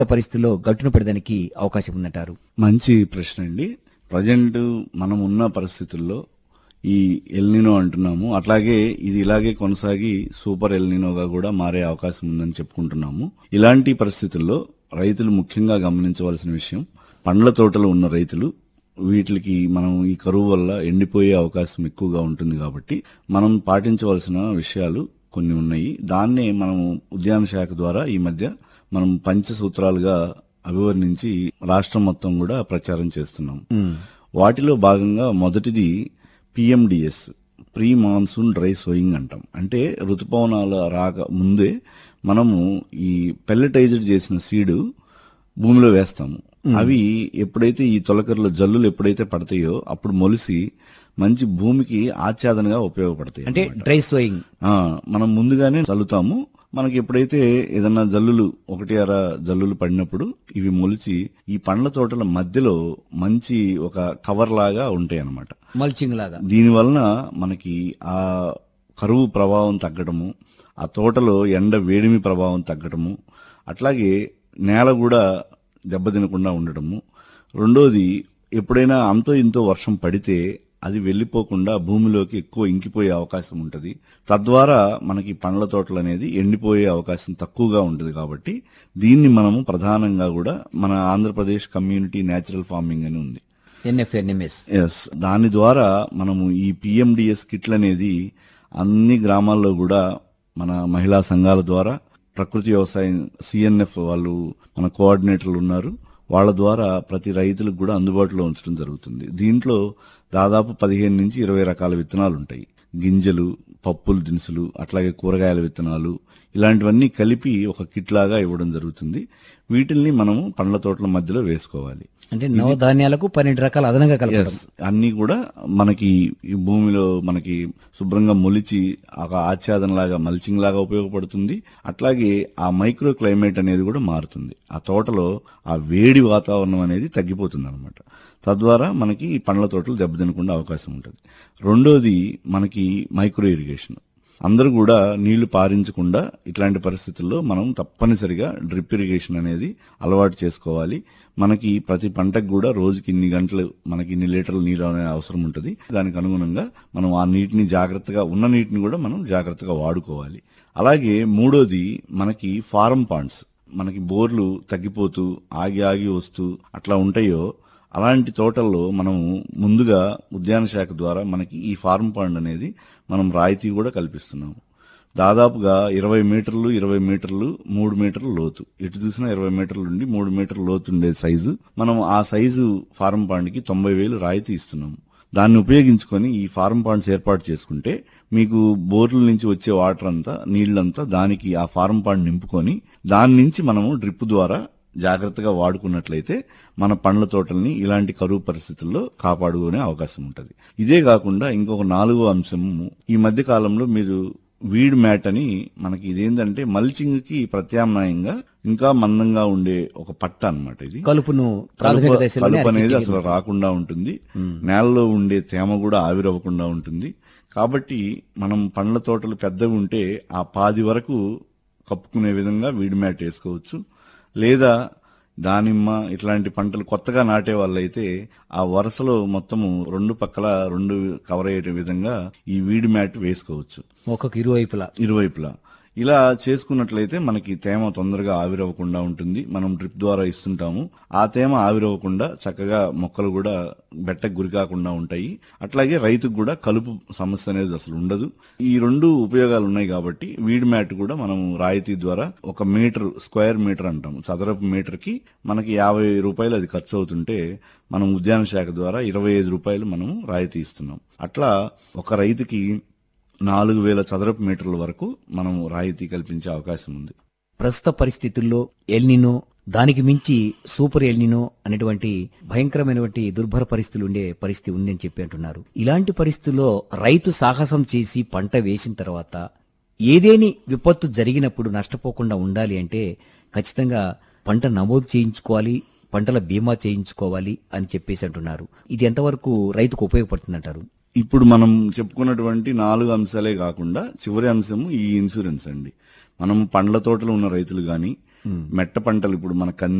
పరిస్థితుల్లో గట్టున పడడానికి అవకాశం ఉందంటారు మంచి ప్రశ్న అండి ప్రజెంట్ మనం ఉన్న పరిస్థితుల్లో ఈ ఎల్నినో అంటున్నాము అట్లాగే ఇది ఇలాగే కొనసాగి సూపర్ ఎల్నినోగా కూడా మారే అవకాశం ఉందని చెప్పుకుంటున్నాము ఇలాంటి పరిస్థితుల్లో రైతులు ముఖ్యంగా గమనించవలసిన విషయం పండ్ల తోటలు ఉన్న రైతులు వీటికి మనం ఈ కరువు వల్ల ఎండిపోయే అవకాశం ఎక్కువగా ఉంటుంది కాబట్టి మనం పాటించవలసిన విషయాలు కొన్ని ఉన్నాయి దాన్నే మనం ఉద్యాన శాఖ ద్వారా ఈ మధ్య మనం పంచసూత్రాలుగా అభివర్ణించి రాష్ట్రం మొత్తం కూడా ప్రచారం చేస్తున్నాం వాటిలో భాగంగా మొదటిది PMDS pre monsoon dry sowing అంటాం అంటే ఋతుపవనాల రాక ముందే మనము ఈ పెల్లటైజ్డ్ చేసిన సీడు భూమిలో వేస్తాము అవి ఎప్పుడైతే ఈ తొలకరలో జల్లులు ఎప్పుడైతే పడతాయో అప్పుడు మొలిసి మంచి భూమికి ఆచ్ఛాదనగా ఉపయోగపడతాయి అంటే డ్రై సోయింగ్ ఆ, మనం ముందుగానే చల్లుతాము మనకి ఎప్పుడైతే ఏదన్నా జల్లులు ఒకటి అర జల్లులు పడినప్పుడు ఇవి మొలిచి ఈ పండ్ల తోటల మధ్యలో మంచి ఒక కవర్ లాగా ఉంటాయి అన్నమాట మల్చింగ్ లాగా దీని వలన మనకి ఆ కరువు ప్రభావం తగ్గడము ఆ తోటలో ఎండ వేడిమి ప్రభావం తగ్గడము అట్లాగే నేల కూడా దెబ్బతినకుండా ఉండడము రెండోది ఎప్పుడైనా అంతో ఇంతో వర్షం పడితే అది వెళ్లిపోకుండా భూమిలోకి ఎక్కువ ఇంకిపోయే అవకాశం ఉంటుంది తద్వారా మనకి పండ్ల తోటలు అనేది ఎండిపోయే అవకాశం తక్కువగా ఉంటుంది కాబట్టి దీన్ని మనము ప్రధానంగా కూడా మన ఆంధ్రప్రదేశ్ కమ్యూనిటీ నేచురల్ ఫార్మింగ్ అని ఉంది ఎన్ఎఫ్ఎన్ఎంఎస్ ఎస్ దాని ద్వారా మనము ఈ పిఎండిఎస్ కిట్లు అనేది అన్ని గ్రామాల్లో కూడా మన మహిళా సంఘాల ద్వారా ప్రకృతి వ్యవసాయం సిఎన్ఎఫ్ వాళ్ళు మన కోఆర్డినేటర్లు ఉన్నారు వాళ్ళ ద్వారా ప్రతి రైతులకు కూడా అందుబాటులో ఉంచడం జరుగుతుంది దీంట్లో దాదాపు పదిహేను నుంచి ఇరవై రకాల విత్తనాలు ఉంటాయి గింజలు పప్పులు దినుసులు అట్లాగే కూరగాయల విత్తనాలు ఇలాంటివన్నీ కలిపి ఒక కిట్ లాగా ఇవ్వడం జరుగుతుంది వీటిల్ని మనము పండ్ల తోటల మధ్యలో వేసుకోవాలి అంటే నవధాన్యాలకు పన్నెండు రకాల అదనంగా కలపడం ఎస్ అన్ని కూడా మనకి ఈ భూమిలో మనకి శుభ్రంగా మొలిచి ఒక ఆచ్ఛాదన లాగా మల్చింగ్ లాగా ఉపయోగపడుతుంది అట్లాగే ఆ మైక్రో క్లైమేట్ అనేది కూడా మారుతుంది ఆ తోటలో ఆ వేడి వాతావరణం అనేది తగ్గిపోతుంది అనమాట తద్వారా మనకి ఈ పండ్ల తోటలు దెబ్బతినకుండా అవకాశం ఉంటుంది రెండోది మనకి మైక్రో ఇరిగేషన్ అందరూ కూడా నీళ్లు పారించకుండా ఇట్లాంటి పరిస్థితుల్లో మనం తప్పనిసరిగా డ్రిప్ ఇరిగేషన్ అనేది అలవాటు చేసుకోవాలి మనకి ప్రతి పంటకు కూడా రోజుకి ఇన్ని గంటలు మనకి ఇన్ని లీటర్ల నీరు అనే అవసరం ఉంటుంది దానికి అనుగుణంగా మనం ఆ నీటిని జాగ్రత్తగా ఉన్న నీటిని కూడా మనం జాగ్రత్తగా వాడుకోవాలి అలాగే మూడోది మనకి ఫారం పాండ్స్ మనకి బోర్లు తగ్గిపోతూ ఆగి ఆగి వస్తూ అట్లా ఉంటాయో అలాంటి తోటల్లో మనం ముందుగా ఉద్యాన శాఖ ద్వారా మనకి ఈ ఫార్మ్ పాండ్ అనేది మనం రాయితీ కూడా కల్పిస్తున్నాము దాదాపుగా ఇరవై మీటర్లు ఇరవై మీటర్లు మూడు మీటర్ల లోతు ఎటు చూసినా ఇరవై మీటర్ల నుండి మూడు మీటర్ల లోతు ఉండే సైజు మనం ఆ సైజు ఫార్మ్ పాండ్కి తొంభై వేలు రాయితీ ఇస్తున్నాము దాన్ని ఉపయోగించుకొని ఈ ఫార్మ్ పాండ్స్ ఏర్పాటు చేసుకుంటే మీకు బోర్ల నుంచి వచ్చే వాటర్ అంతా నీళ్లంతా దానికి ఆ ఫార్మ్ పాండ్ నింపుకొని దాని నుంచి మనము డ్రిప్ ద్వారా జాగ్రత్తగా వాడుకున్నట్లయితే మన పండ్ల తోటల్ని ఇలాంటి కరువు పరిస్థితుల్లో కాపాడుకునే అవకాశం ఉంటుంది ఇదే కాకుండా ఇంకొక నాలుగో అంశము ఈ మధ్య కాలంలో మీరు వీడ్ మ్యాట్ అని మనకి ఇదేంటంటే మల్చింగ్ కి ప్రత్యామ్నాయంగా ఇంకా మందంగా ఉండే ఒక పట్ట అన్నమాట ఇది కలుపును ప్రాథమిక కలుపు దశలోనే కలుపు అనేది అరికట్టి- అసలు రాకుండా ఉంటుంది నేలలో ఉండే తేమ కూడా ఆవిరవ్వకుండా ఉంటుంది కాబట్టి మనం పండ్ల తోటలు పెద్దవి ఉంటే ఆ పాది వరకు కప్పుకునే విధంగా వీడి మ్యాట్ వేసుకోవచ్చు లేదా దానిమ్మ ఇట్లాంటి పంటలు కొత్తగా నాటే వాళ్ళైతే ఆ వరుసలో మొత్తము రెండు పక్కల రెండు కవర్ అయ్యే విధంగా ఈ వీడి మ్యాట్ వేసుకోవచ్చు మొక్కకు ఇరువైపులా ఇరువైపులా ఇలా చేసుకున్నట్లయితే మనకి తేమ తొందరగా ఆవిరవ్వకుండా ఉంటుంది మనం డ్రిప్ ద్వారా ఇస్తుంటాము ఆ తేమ ఆవిరవ్వకుండా చక్కగా మొక్కలు కూడా బెట్టకు గురి కాకుండా ఉంటాయి అట్లాగే రైతుకు కూడా కలుపు సమస్య అనేది అసలు ఉండదు ఈ రెండు ఉపయోగాలు ఉన్నాయి కాబట్టి వీడ్ మ్యాట్ కూడా మనం రాయితీ ద్వారా ఒక మీటర్ స్క్వేర్ మీటర్ అంటాం చదరపు మీటర్ కి మనకి యాభై రూపాయలు అది ఖర్చు అవుతుంటే మనం ఉద్యాన శాఖ ద్వారా ఇరవై ఐదు రూపాయలు మనం రాయితీ ఇస్తున్నాం అట్లా ఒక రైతుకి నాలుగు వేల చదరపు మీటర్ల వరకు మనం రాయితీ కల్పించే అవకాశం ఉంది ప్రస్తుత పరిస్థితుల్లో ఎల్నినో దానికి మించి సూపర్ ఎల్నినో అనేటువంటి భయంకరమైనటువంటి దుర్భర పరిస్థితులు ఉండే పరిస్థితి ఉందని చెప్పి అంటున్నారు ఇలాంటి పరిస్థితుల్లో రైతు సాహసం చేసి పంట వేసిన తర్వాత ఏదేని విపత్తు జరిగినప్పుడు నష్టపోకుండా ఉండాలి అంటే ఖచ్చితంగా పంట నమోదు చేయించుకోవాలి పంటల బీమా చేయించుకోవాలి అని చెప్పేసి అంటున్నారు ఇది ఎంతవరకు రైతుకు ఉపయోగపడుతుందంటారు ఇప్పుడు మనం చెప్పుకున్నటువంటి నాలుగు అంశాలే కాకుండా చివరి అంశము ఈ ఇన్సూరెన్స్ అండి మనం పండ్ల తోటలు ఉన్న రైతులు గాని మెట్ట పంటలు ఇప్పుడు మన కంది